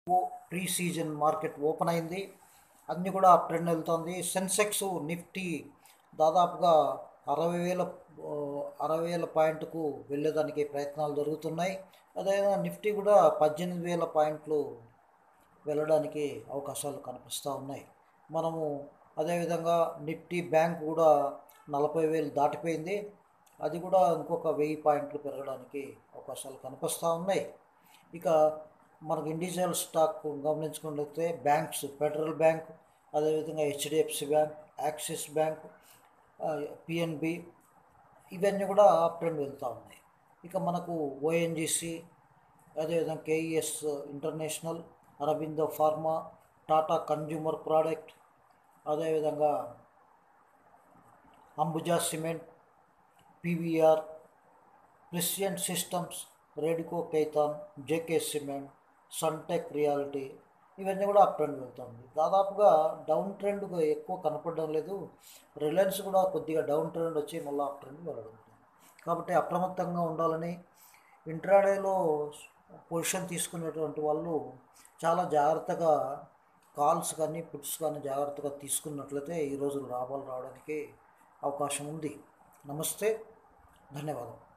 ఓ pre season market open అయింది అన్నీ కూడా అప్ ట్రెండ్ వెళ్తుంది సెన్సెక్స్ నిఫ్టీ దాదాపుగా అరవై వేల ఆ, అరవై వేల పాయింట్కు వెళ్ళేదానికి ప్రయత్నాలు జరుగుతున్నాయి అదేవిధంగా నిఫ్టీ కూడా పద్దెనిమిది వేల పాయింట్లు వెళ్ళడానికి అవకాశాలు కనిపిస్తూ ఉన్నాయి మనము అదేవిధంగా నిఫ్టీ బ్యాంక్ కూడా నలభై వేలు దాటిపోయింది అది కూడా ఇంకొక వెయ్యి పాయింట్లు పెరగడానికి అవకాశాలు కనిపిస్తూ ఉన్నాయి ఇక మనకు ఇండివిజువల్ స్టాక్ గమనించుకున్నట్లయితే బ్యాంక్స్ ఫెడరల్ బ్యాంక్ అదేవిధంగా HDFC Bank Axis Bank PNB ఇవన్నీ కూడా అప్ ట్రెండ్ వెళ్తూ ఉన్నాయి ఇక మనకు ఓఎన్జిసి అదేవిధంగా KES International Aurobindo pharma Tata consumer product అదేవిధంగా Ambuja cement PVR precision systems Radico Khaitan JK cement Sunteck realty ఇవన్నీ కూడా అప్ ట్రెండ్ వెళ్తుంది దాదాపుగా డౌన్ ట్రెండ్ ఎక్కువ కనపడడం లేదు రిలయన్స్ కూడా కొద్దిగా డౌన్ ట్రెండ్ వచ్చి మళ్ళీ అప్ ట్రెండ్ వెళ్ళడం కాబట్టి అప్రమత్తంగా ఉండాలని ఇంట్రాడేలో పొజిషన్ తీసుకునేటువంటి వాళ్ళు చాలా జాగ్రత్తగా కాల్స్ కానీ పుట్స్ కానీ జాగ్రత్తగా తీసుకున్నట్లయితే ఈ రోజు లాభాలు రావడానికి అవకాశం ఉంది నమస్తే ధన్యవాదాలు